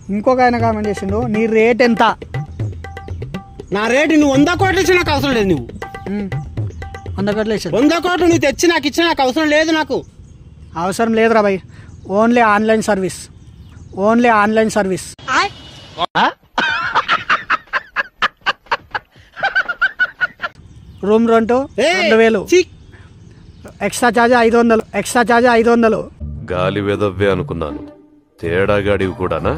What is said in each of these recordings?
ఇంకొక ఆయన కామెంట్ చేసిండు నీ రేట్ ఎంత నా రేటు నువ్వు వంద కోట్లు ఇచ్చి నాకు అవసరం లేదు నువ్వు ఉమ్, వంద కోట్లు వేసాడు వంద కోట్లు నువ్వు తెచ్చి నాకు ఇచ్చిన నాకు అవసరం లేదు నాకు అవసరం లేదురా భయ్ only online service only online service room rent ఏ, రెండు వేలు ఛీ, ఎక్స్ట్రా ఛార్జ్ ఐదు వందలు ఎక్స్ట్రా ఛార్జ్ ఐదు వందలు గాలి వెదవ్వే అనుకున్నాను తేడాగాడివి కూడానా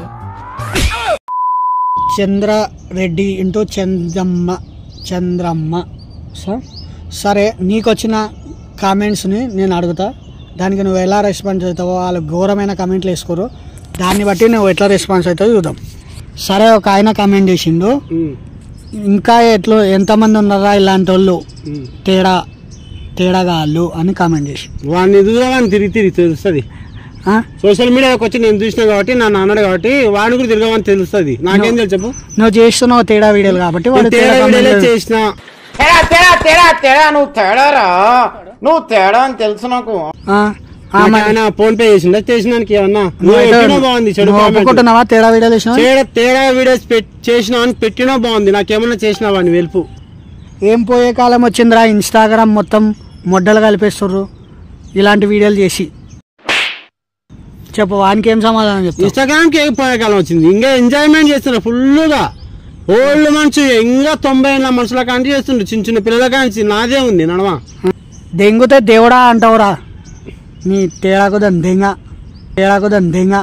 చంద్రారెడ్డి ఇంటూ చంద్రమ్మ చంద్రమ్మ సార్ సరే నీకు వచ్చిన కామెంట్స్ని నేను అడుగుతా దానికి నువ్వు ఎలా రెస్పాన్స్ అవుతావో వాళ్ళు ఘోరమైన కామెంట్లు వేసుకోరు దాన్ని బట్టి నువ్వు ఎట్లా రెస్పాన్స్ అవుతావో చూద్దాం సరే ఒక ఆయన కామెంట్ చేసిండు ఉమ్, ఇంకా ఎట్లా ఎంతమంది ఉన్నారా ఇలాంటి వాళ్ళు ఉమ్. తేడా తేడాగా వాళ్ళు అని కామెంట్ చేసి వాడిని దూరం తిరిగి తిరిగి తెలుస్తుంది ఆ? సోషల్ మీడియాకి వచ్చి నేను చూసిన కాబట్టి నన్ను అన్నాడు కాబట్టి వాడిని కూడా తిరగమని తెలుస్తుంది నాకేం తెలుసు చెప్పు నువ్వు చేస్తున్నావు తేడా వీడియోలు కాబట్టి వాడు నేను తేడా తేడా వీడియోలే comment చేసిన తేడా తేడా తేడా తేడా నువ్వు తేడారా నువ్వు తేడా అని తెలుసు నాకు ఆ, ఆ, నాకు మరి ఆయన ఫోన్ పే చేసిండ చేసినానికి ఏమన్నా నువ్వు నువ్వు అయితే పెట్టినా బాగుంది చెడు నువ్వు comment. ఒప్పుకుంటున్నావా తేడా వీడియోలు వేసినావు తేడా తేడా వీడియోస్ పెట్- చేసినా అని పెట్టినా బాగుంది నాకేమన్నా చేసినావా అని వెలుపు ఏం పోయే కాలం వచ్చిందిరా ఇన్స్టాగ్రామ్ మొత్తం మొడ్డలు కలిపేస్తుర్రు ఇలాంటి వీడియోలు చేసి చెప్పు వానికి ఏం సమాధానం చెప్తావు ఇన్స్టాగ్రామ్ కి పోయే కాలం వచ్చింది ఇంకా ఎంజాయ్మెంట్ చేస్తున్నారు ఫుల్గా ఓల్డ్ మనుషు ఇంకా తొంభై ఏళ్ళ మనుషుల కాంటి చేస్తుండ్రు చిన్న చిన్న పిల్లల కాంచి నాదే ఉంది నడవా దెంగుతే దేవుడా అంటావురా నీ తేడాకు దాని దెంగ తేడాకు దాని దెంగ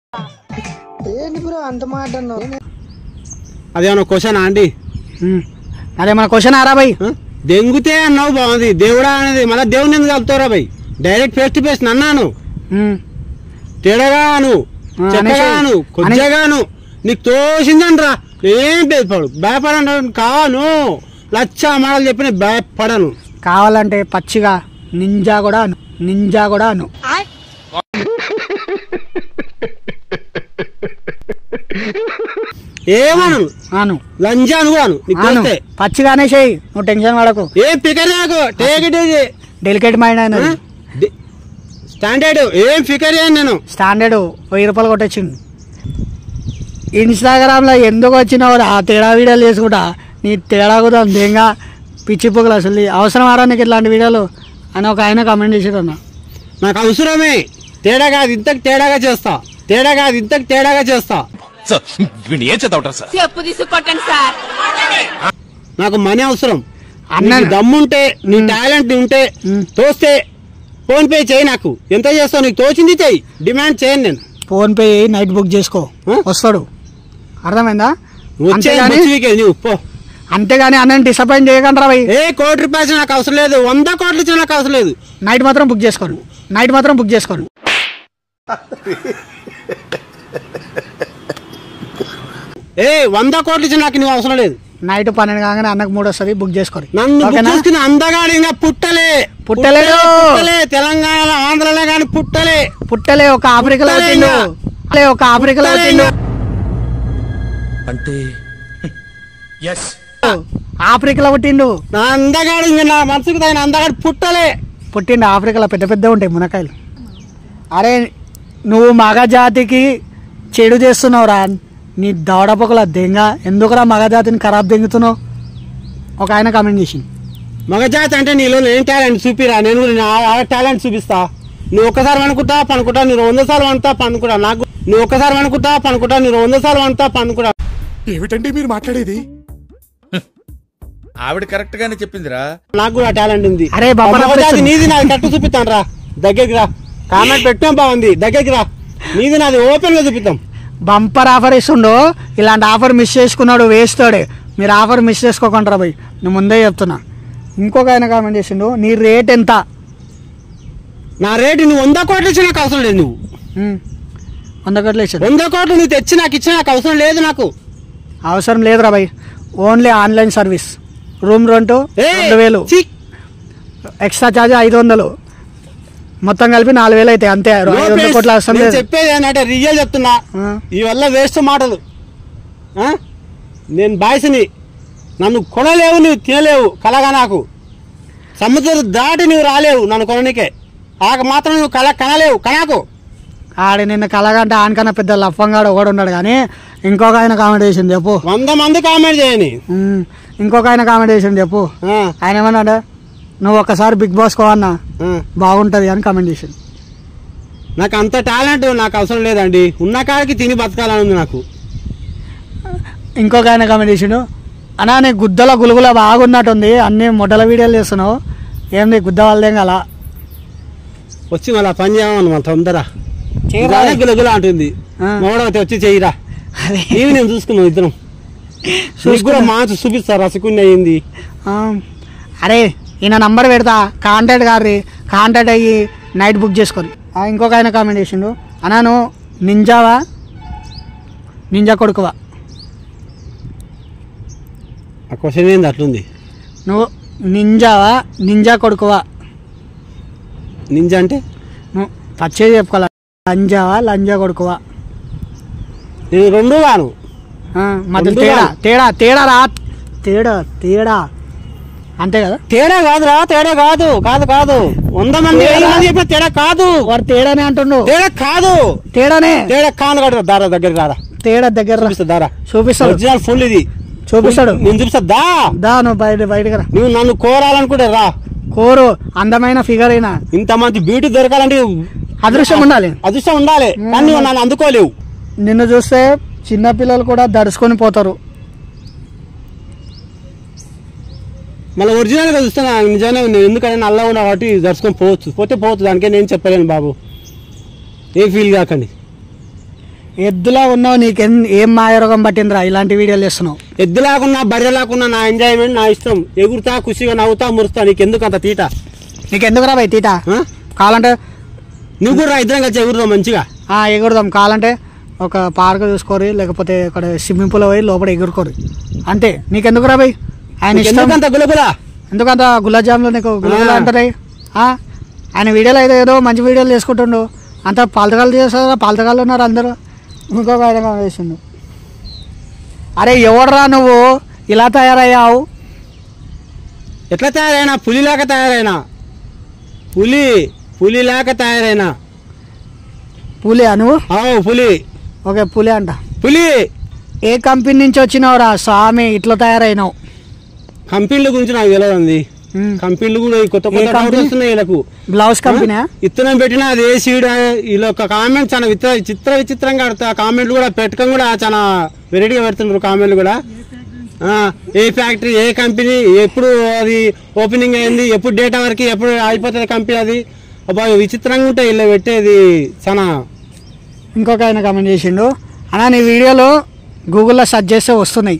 అదేమన్నా క్వశ్చన్ అండి ఉమ్. అదే మన క్వశ్చన్ ఆరా భయ్ ఆ? దెంగుతే అన్నావు బాగుంది దేవుడా అనేది మళ్ళీ దేవుని ఎందుకు కలుపుతావురా భయ్ డైరెక్ట్ ఫేస్ టు ఫేస్ నన్నాను ఉమ్. తేడగాను ఆ, చెప్పగాను అనేసి- కొద్దిగాను నీకు తోసిందనరా ఏం భయపడు భయపడండి కాను లచ్చ మాటలు చెప్పిన భయపడను కావాలంటే పచ్చిగా నింజా కూడా అను నింజా కూడా అను ఏమను అను లంజాను కూడాను నీకు అను తెలిస్తే పచ్చిగానే చెయ్యి నువ్వు టెన్షన్ పడకు ఏం ఫికర్ నాకు take it easy delicate mind అయినది స్టాండర్డ్ ఏం ఫికర్ చేయను నేను స్టాండర్డ్ వెయ్యి రూపాయలు కొట్టొచ్చింది ఇన్స్టాగ్రామ్లో ఎందుకు వచ్చినావు ఆ తేడా వీడియోలు చేసుకుంటా నీ తేడా కూడా దేంగా పిచ్చి పొగలు అసలు అవసరం ఆరా నీకు ఇట్లాంటి వీడియోలు అని ఒక ఆయన కామెంట్ చేసారు అన్న నాకు అవసరమే తేడా కాదు ఇంతకు తేడాగా చేస్తా తేడా కాదు ఇంతకు తేడాగా చేస్తా సార్ వీడిని ఏం చదవటం సార్ చెప్పు తీసుకొట్టండి సార్ నాకు మనీ అవసరం అన్న- నీకు దమ్ముంటే నీ టాలెంట్ ఉంటే మ్. తోస్తే ఫోన్ పే చేయి నాకు ఎంత చేస్తావు నీకు తోచింది చెయ్యి డిమాండ్ చేయను నేను ఫోన్ పే చేయి నైట్ బుక్ చేసుకో ఆ? వస్తాడు అర్థమైందా వచ్చే అంతేగాని మంచి వీకే నువ్వు పో అంతేగాని అన్నని డిసప్పాయింట్ చేయకండి భయ్ ఏ కోటి రూపాయలు నాకు అవసరం లేదు వంద కోట్లు ఇచ్చినా నాకు అవసరం లేదు నైట్ మాత్రం బుక్ చేసుకోండి నైట్ మాత్రం బుక్ చేసుకోండి ఏ వంద కోట్లు ఇచ్చినా నాకు నువ్వు అవసరం లేదు నైట్ పన్నెండు కాగానే అన్నకు మూడు వస్తుంది బుక్ చేసుకోండి నన్ను బుక్ ఓకేనా చేసుకుని అందగాడు ఇంకా పుట్టలే పుట్టలేడు. పుట్టలే తెలంగాణలో ఆంధ్రలో కానీ పుట్టలే పుట్టలే ఒక ఆఫ్రికాలో పుట్టలే వచ్చిండు ఇంకా. పుట్టలే ఒక ఆఫ్రికాలో పుట్టలే వచ్చిండు అంటే ఎస్ ఆఫ్రికాలో పుట్టిండు నా అందగాడు ఇంకా నా మనసుకు తగిన అందగాడు పుట్టలే పుట్టిండు ఆఫ్రికాలో పెద్ద పెద్ద ఉంటాయి మునకాయలు అరే నువ్వు మగ జాతికి చెడు చేస్తున్నావురా నీ దవడపొకల దెంగ ఎందుకురా మగ జాతిని ఖరాబ్ దెంగుతున్నావు ఒక ఆయన కామెంట్ చేసింది మగజాతి అంటే నీలో నేను టాలెంట్ చూపిరా నేను కూడా నా టాలెంట్ చూపిస్తా నువ్వు ఒక్కసారి అనుకుంటా పనుకుంటా నేను వంద సార్లు వండుతా పనుకుంటా నాకు నువ్వు ఒక్కసారి అనుకుంటా పనుకుంటా నేను వంద సార్లు వండుతా పనుకుంటా ఏమిటండి మీరు మాట్లాడేది ఆవిడ కరెక్ట్ గానే చెప్పిందిరా నాకు కూడా టాలెంట్ ఉంది అరే బాబా ఆ మగజాతి రప్పిస్తుంది. నీది నాది కట్టు చూపిస్తాను రా దగ్గరికి రా కామెంట్ పెట్టాం బాగుంది దగ్గరికి రా నీది నాది ఓపెన్ గా చూపిస్తాం బంపర్ ఆఫర్ ఇస్తుండో ఇలాంటి ఆఫర్ మిస్ చేసుకున్నాడు వేస్తాడే మీరు ఆఫర్ మిస్ చేసుకోకుండా పోయి నేను ముందే చెప్తున్నా ఇంకొక ఆయన కామెంట్ చేసిండు నీ రేట్ ఎంత నా రేటు నువ్వు వంద కోట్లు ఇచ్చి నాకు అవసరం లేదు నువ్వు ఉమ్, వంద కోట్లు వేసాడు వంద కోట్లు నువ్వు తెచ్చి నాకు ఇచ్చి నాకు అవసరం లేదు నాకు అవసరం లేదురా భయ్ only online service room rent ఏ, రెండు వేలు ఛీ, ఎక్స్ట్రా ఛార్జ్ ఐదు వందలు మొత్తం కలిపి నాలుగు వేలు అవుతాయి అంతే no ఐదు వందల place. కోట్ల అవసరం నేను లేదు చెప్పేది ఏంటంటే రియల్ చెప్తున్నా ఆ. ఈ వల్ల వేస్ట్ మాటలు ఆ? నేను బాయ్స్ని నన్ను కొనలేవు నువ్వు తినలేవు కలగా నాకు సముద్రం దాటి నువ్వు రాలేవు నన్ను కొననికే ఆక మాత్రం నువ్వు కల కనలేవు కనాకు ఆడి నిన్న కలగంటే ఆనకన్నా పెద్ద లఫంగాడు ఒకడు ఉన్నాడు కానీ ఇంకొక ఆయన కామెంట్ చేసింది చెప్పు వంద మంది కామెంట్ చేయని ఉమ్, ఇంకొక ఆయన కామెంట్ చేసింది చెప్పు ఆ, ఆయన ఏమన్నాడు నువ్వు ఒక్కసారి బిగ్ బాస్ కోవన్నా ఆ. బాగుంటుంది అని కామెంట్ చేసింది నాకు అంత టాలెంట్ నాకు అవసరం లేదండి ఉన్న కాడికి తిని బతకాలని ఉంది నాకు ఇంకొక ఆయన కామెంట్ చేసిండు అన్నా నీ గుద్దల గులుగుల బాగున్నట్టుంది అన్ని మొదల వీడియోలు చేస్తున్నావు ఏంది గుద్ద వాళ్ళదేం గల వచ్చి మళ్ళీ పని చేయమని మన తొందర చేయరా? గులగుల అంటుంది ఆ. మోడవతే వచ్చి చెయ్యిరా అదే నీవు నేను చూసుకున్నావు ఇద్దరం నీకు కూడా మాంచు చూపిస్తారు రసకుని అయింది ఆ, అరే ఈయన నంబర్ పెడతా కాంటాక్ట్ గారి కాంటాక్ట్ అయ్యి నైట్ బుక్ చేసుకొని ఆ, ఇంకొక ఆయన కామెంట్ చేసిండు అన్నా నువ్వు నింజావా నింజా కొడుకువా ఆ క్వశ్చన్ ఏంది అట్లుంది నువ్వు నింజావా నింజా కొడుకువా నింజా అంటే నువ్వు పచ్చేది చెప్పుకోవాలి లంజావా లంజా కొడుకువా నేను రెండు గాను ఆ, మధ్య ముందుగా. తేడా తేడా తేడా రా తేడా తేడా అంతే కదా తేడా కాదురా తేడా కాదు కాదు కాదు వంద మంది తేడా? వెయ్యి మంది చెప్పిన తేడా కాదు వాడు తేడానే అంటుండు తేడా కాదు తేడానే తేడా కాను కాదు దారా దగ్గర రారా తేడా దగ్గర రా. చూపిస్తా దారా చూపిస్తాడు ఒరిజినల్ ఫుల్ ఇది చూపిస్తాడు నేను చూపిస్తా దా దా నువ్వు బయట బయటకు రా నువ్వు నన్ను కోరాలనుకుంటే రా కోరు అందమైన ఫిగర్ అయినా ఇంతమంది బ్యూటీ దొరకాలంటే అదృష్టం ఉండాలి అదృష్టం ఉండాలి కానీ నువ్వు నన్ను అందుకోలేవు నిన్ను చూస్తే చిన్న పిల్లలు కూడా దడుచుకొని పోతారు మళ్ళీ ఒరిజినల్గా చూస్తున్నా నిజంగా నేను ఎందుకంటే నల్ల ఉన్నా కాబట్టి దర్శకం పోవచ్చు పోతే పోవచ్చు దానికే నేను చెప్పలేను బాబు ఏం ఫీల్ కాకండి ఎద్దులా ఉన్నావు నీకేం ఏం మాయరోగం పట్టిందిరా ఇలాంటి వీడియోలు చేస్తున్నావు ఎద్దు లేకున్నా బర్రె లేకున్నా నా ఎంజాయ్మెంట్ నా ఇష్టం ఎగురుతా ఖుషిగా నవ్వుతా మురుస్తా నీకు ఎందుకు అంత తీట నీకు ఎందుకు రా తీట ఆ? కావాలంటే నువ్వు కూడా రా, ఇద్దరం కలిసి ఎగురుదాం మంచిగా ఆ, ఎగురుదాం కావాలంటే ఒక పార్క్ చూసుకోరి లేకపోతే ఇక్కడ స్విమ్మింగ్ పూల్ పోయి లోపల ఎగురుకోరి అంతే నీకెందుకు రా భయ్ ఆయన నీకు ఇష్టం ఎందుకు అంత గులగులా ఎందుకంత గులాబ్ జామ్లో నీకు గులాబ్ ఆ. అంటారే ఆ? ఆయన వీడియోలో అయితే ఏదో మంచి వీడియోలు చేసుకుంటుండు అంత పాలతగాళ్ళు చేస్తారా పాలతగాళ్ళు ఉన్నారు అందరూ ఇంకొక ఆయన వేసిండు అరే ఎవడరా నువ్వు ఇలా తయారయ్యావు ఎట్లా తయారైనా పులిలాగా తయారైనా పులి పులిలాగా తయారైనా పులి నువ్వు అవు పులి ఓకే పులి అంట పులి ఏ కంపెనీ నుంచి వచ్చినావురా స్వామి ఇట్లా తయారైనావు కంపెనీల గురించి నాకు తెలియదు ఉమ్. కంపెనీలు కూడా ఈ కొత్త కొత్త ఏ కంపెనీ? డౌట్లు వస్తున్నాయి వీళ్ళకు బ్లౌజ్ కంపెనీ ఇత్తనం పెట్టినా అది ఏ సీడ్ వీళ్ళ ఒక కామెంట్ చాలా విత్ర చిత్ర విచిత్రంగా ఆడుతా కామెంట్లు కూడా పెట్టకం కూడా చాలా వెరైటీగా పెడుతున్నారు కామెంట్లు కూడా ఆ, ఏ ఫ్యాక్టరీ ఏ కంపెనీ ఎప్పుడు అది ఓపెనింగ్ అయింది ఎప్పుడు డేటా వరకు ఎప్పుడు అయిపోతుంది కంపెనీ అది అబ్బా విచిత్రంగా ఉంటాయి ఇలా పెట్టేది చాలా ఇంకొక ఆయన కామెంట్ చేసిండు అన్నా నీ వీడియోలు గూగుల్లో సెర్చ్ చేస్తే వస్తున్నాయి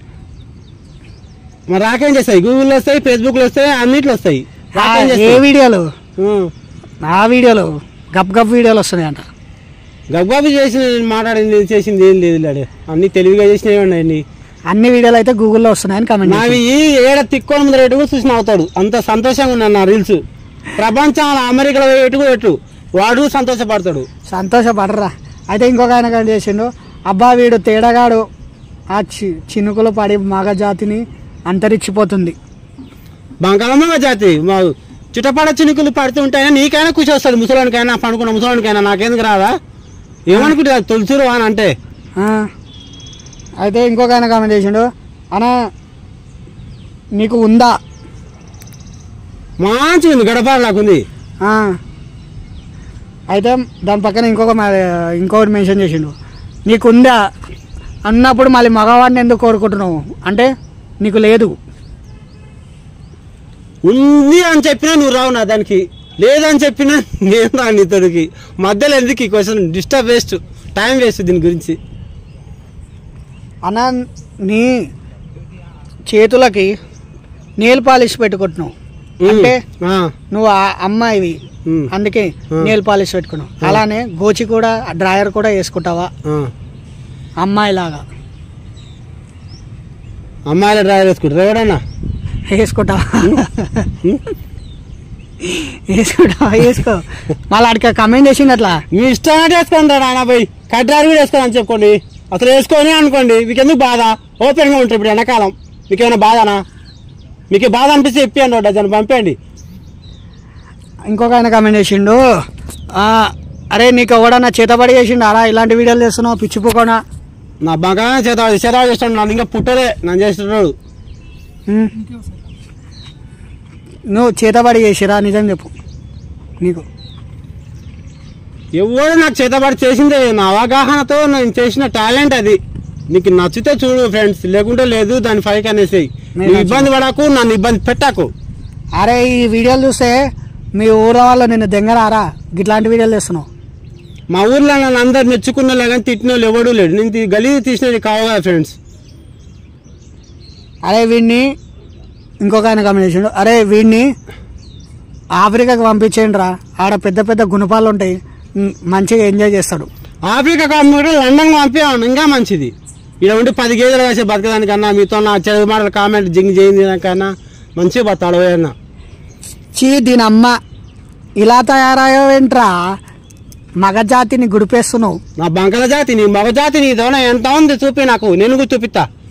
మరి రాకేం చేస్తాయి గూగుల్లో వస్తాయి ఫేస్బుక్లో వస్తాయి అన్నిట్లో వస్తాయి ఆ, రాకేం ఏ చేస్తాయి వీడియోలు ఉం. నా వీడియోలు గప్ గప్ వీడియోలు వస్తున్నాయి అంట గబ్బాబు చేసిన మాట్లాడింది చేసింది ఏం లేదు లేడే అన్ని తెలివిగా చేసినవి ఉన్నాయండి అన్ని వీడియోలు అయితే గూగుల్లో వస్తున్నాయని కామెంట్ నావి ఈ ఏడ తిక్కోని ముందర ఎటు కూడా చూసి నవ్వుతాడు అంత సంతోషంగా ఉన్నాను నా రీల్స్ ప్రపంచం అమెరికాలో పోయి ఎటు కూడా ఎటు వాడు సంతోషపడతాడు సంతోషపడరా అయితే ఇంకొక ఆయన కామెంట్ చేసిండు అబ్బా వీడు తేడాగాడు ఆ చి చినుకులు పడి మగ జాతిని అంతరించిపోతుంది బంగాళమ్మ జాతి మా చుట్టపడ చినుకులు పడుతూ ఉంటాయా నీకైనా ఖుషి వస్తుంది ముసలానికైనా పండుకున్న ముసలానికైనా నాకెందుకు రాదా ఏమనుకుంటా తొలిసిరు అని అంటే ఆ, అయితే ఇంకొక ఆయన కామెంట్ చేసిండు అన్న నీకు ఉందా మంచిగా ఉంది గడపార నాకుంది ఆ. అయితే దాని పక్కన ఇంకొక మ- ఇంకొకటి మెన్షన్ చేసిండు నీకుందా అన్నప్పుడు మళ్ళీ మగవాడిని ఎందుకు కోరుకుంటున్నావు అంటే నీకు లేదు ఉంది అని చెప్పినా నువ్వు రావు నా దానికి లేదని చెప్పినా నేను రాను నీతోడికి మధ్యలో ఎందుకు ఈ question disturb waste time waste దీని గురించి అన్న నీ చేతులకి నేల్ పాలిష్ పెట్టుకుంటున్నావు అంటే ఆ, నువ్వు ఆ అమ్మాయివి ఉమ్, అందుకే నేల్ పాలిష్ పెట్టుకున్నావు అలానే గోచి కూడా డ్రాయర్ కూడా వేసుకుంటావా ఆ. అమ్మాయిలాగా అమ్మాయిల డ్రైవర్ వేసుకుంటారు ఎవడన్నా వేసుకుంటావా వేసుకుంటావా వేసుకో మళ్ళీ అడిక కమెంట్ చేసిండు అట్లా మీ ఇష్టం అంటే వేసుకోండి ఆయన పోయి కడ్డారు కూడా వేసుకోని చెప్పుకోండి అసలు వేసుకొని అనుకోండి మీకు ఎందుకు బాధ ఓపెన్గా ఉంటుంది ఇప్పుడు ఎండాకాలం మీకు ఏమైనా బాధనా మీకు బాధ అనిపిస్తే చెప్పండి ఒక డజన్ పంపేయండి ఇంకొక ఆయన కమెంట్ చేసిండు ఆ, అరే నీకు ఎవడన్నా చేతబడి చేసిండు అరా ఇలాంటి వీడియోలు చేస్తున్నావు పిచ్చిపోకుండా నా బాగా చేత చేత చేస్తాడు నన్ను ఇంకా పుట్టలే నన్ను చేస్తున్నాడు ఉమ్. నువ్వు చేతబడి చేసిరా నిజం చెప్పు నీకు ఎవడు నాకు చేతబడి చేసిందే నా అవగాహనతో నేను చేసిన టాలెంట్ అది నీకు నచ్చితే చూడు ఫ్రెండ్స్ లేకుంటే లేదు దాని ఫైక్ అనేసి నేను నువ్వు ఇబ్బంది పడకు నన్ను ఇబ్బంది పెట్టకు అరే ఈ వీడియోలు చూస్తే మీ ఊరు వాళ్ళు నిన్ను దెంగరారా ఇట్లాంటి వీడియోలు చేస్తున్నావు మా ఊర్లో నన్ను అందరు మెచ్చుకున్న కానీ తిట్టిన వాళ్ళు ఎవడూ లేడు నేను తీ- గలీజ్ తీసినది కావు కదా ఫ్రెండ్స్ అరే వీడిని ఇంకొక ఆయన గమనించండు అరే వీడిని ఆఫ్రికాకి పంపించేయండి రా ఆడ పెద్ద పెద్ద గుణపాలు ఉంటాయి ఉమ్, మంచిగా ఎంజాయ్ చేస్తాడు ఆఫ్రికా కామెంట్ లండన్ పంపించాను ఇంకా మంచిది ఇక్కడ ఉండి పది గేదెలు కాసే బతకడానికన్నా మీతో నా చదువు మాటలు కామెంట్ జింగ్ చేయింది కన్నా మంచిగా బతాడు అన్న చీ దీని అమ్మ ఇలా తయారయ్యావేంట్రా మగజాతిని గుడిపేస్తున్నావు నా బంకల జాతి నీ మగ జాతి నీ దోన ఎంత ఉంది చూపి నాకు నేను కూడా చూపిస్తా